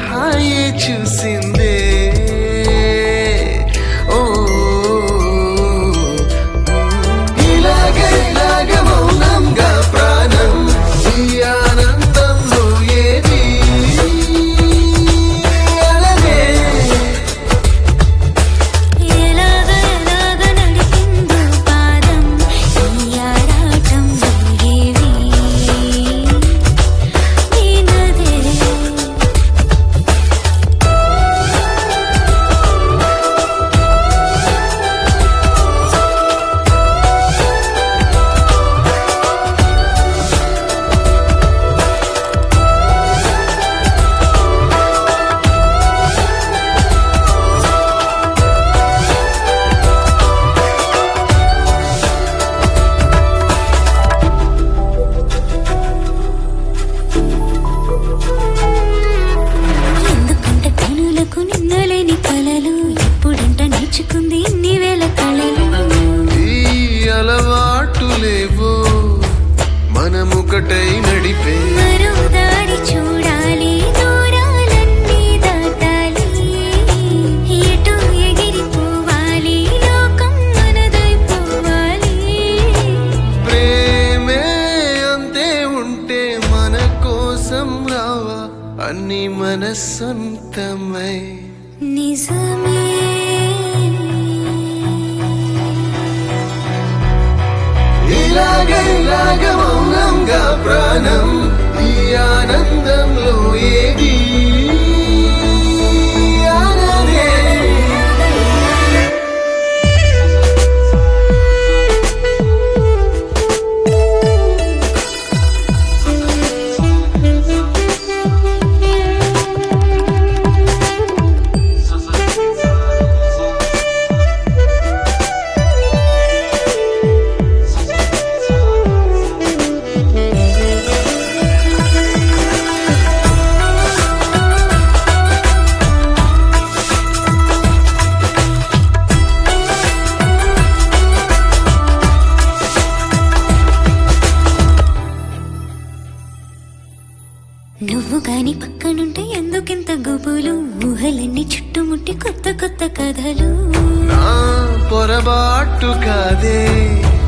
హాయే చూసిందే ఓ ఇలాగే ఇలాగే మౌనంగా ప్రాణం ఈ ఆనందంలో ఏది అలనే ఎలాగ ఎలాగ నడిపిందో పాదం ఈ ఆరాటం ఏవి వినదే ఎందుకంట కనులకు నిన్నలేని కలలు ఎప్పుడంట నేర్చుకుంది ఇన్ని వేల కళలు ఈ అలవాటులేవో మనముకటై నడిపే మరో దారి చూడాలి దూరాలన్నీ దాటాలి ఎటు ఎగిరిపోవాలి లోకం మనదైపోవాలి ప్రేమే అంతే ఉంటే మన కోసం రావా అన్ని మన సొంతమై నిజమే ఇలాగే ఇలాగే మౌనంగా ప్రాణం ఈ ఆనందంలో ఏది ఆనదే. నువ్వు గాని పక్కనుంటే ఎందుకింత గుబులు ఊహలన్నీ చుట్టుముట్టి కొత్త కొత్త కథలు నా పొరబాటు కాదే